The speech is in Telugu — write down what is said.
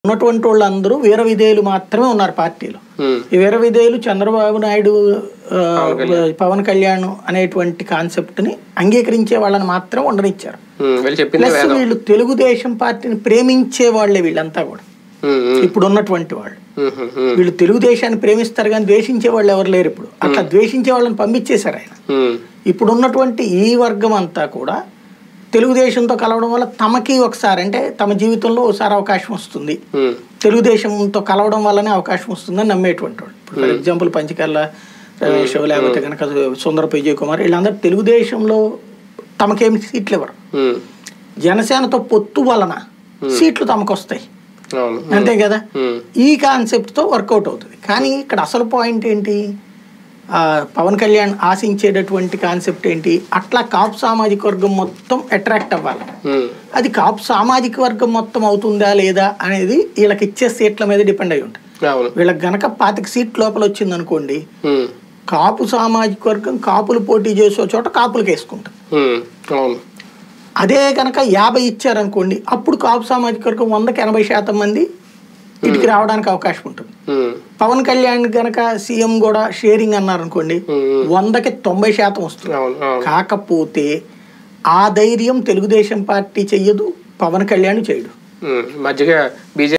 ఉన్నటువంటి వాళ్ళందరూ వీర విధేయులు మాత్రమే ఉన్నారు పార్టీలో ఉమ్, ఈ వీర విధేయులు చంద్రబాబు నాయుడు ఆ, పవన్ కళ్యాణ్ అనేటువంటి కాన్సెప్ట్ ని అంగీకరించే వాళ్ళని మాత్రం ఉండనిచ్చారు ఉమ్, వీళ్ళు చెప్పింది ప్లస్ వేదం వీళ్ళు తెలుగుదేశం పార్టీని ప్రేమించే వాళ్ళే వీళ్ళంతా కూడా ఉమ్, ఉమ్, ఇప్పుడు ఉన్నటువంటి వాళ్ళు ఉమ్, ఉమ్, ఉమ్, వీళ్ళు తెలుగుదేశాన్ని ప్రేమిస్తారు కానీ ద్వేషించే వాళ్ళు ఎవరు లేరు ఇప్పుడు అట్లా ద్వేషించే వాళ్ళని పంపించేశారు ఆయన ఉమ్, ఇప్పుడు ఉన్నటువంటి ఈ వర్గం అంతా కూడా తెలుగుదేశంతో కలవడం వల్ల తమకి ఒకసారి అంటే తమ జీవితంలో ఒకసారి అవకాశం వస్తుంది ఉమ్, తెలుగుదేశంతో కలవడం వల్లనే అవకాశం వస్తుందని నమ్మేటువంటి వాళ్ళు ఇప్పుడు ఫర్ ఎగ్జాంపుల్ పంచకర్ల రమేష్ లేకపోతే కనుక సుందర విజయ్ కుమార్ వీళ్ళందరూ తెలుగుదేశంలో తమకేమి సీట్లు ఇవ్వరు ఉమ్, జనసేనతో పొత్తు వలన సీట్లు తమకు వస్తాయి అవును అంతే కదా ఉమ్, ఈ కాన్సెప్ట్తో వర్కౌట్ అవుతుంది కానీ ఇక్కడ అసలు పాయింట్ ఏంటి ఆ, పవన్ కళ్యాణ్ ఆశించేటటువంటి కాన్సెప్ట్ ఏంటి అట్లా కాపు సామాజిక వర్గం మొత్తం అట్రాక్ట్ అవ్వాలి ఉమ్, అది కాపు సామాజిక వర్గం మొత్తం అవుతుందా లేదా అనేది వీళ్ళకి ఇచ్చే సీట్ల మీద డిపెండ్ అయి ఉంటుంది అవును వీళ్ళకి గనక పాతిక సీట్ లోపల వచ్చింది అనుకోండి ఉమ్, కాపు సామాజిక వర్గం కాపులు పోటీ చేసే చోట కాపులకు వేసుకుంటారు ఉమ్, అవును అదే కనుక యాభై ఇచ్చారనుకోండి అప్పుడు కాపు సామాజిక వర్గం వందకి ఎనభై శాతం మంది ఇటుకి రావడానికి అవకాశం ఉంటుంది ఉమ్, పవన్ కళ్యాణ్ గనక సీఎం కూడా షేరింగ్ అన్నారనుకోండి ఉమ్, వందకి తొంభై శాతం వస్తుంది అవును అవును కాకపోతే ఆ ధైర్యం తెలుగుదేశం పార్టీ చెయ్యదు పవన్ కళ్యాణ్ చేయడు ఉమ్, మధ్యగా బీజేపీ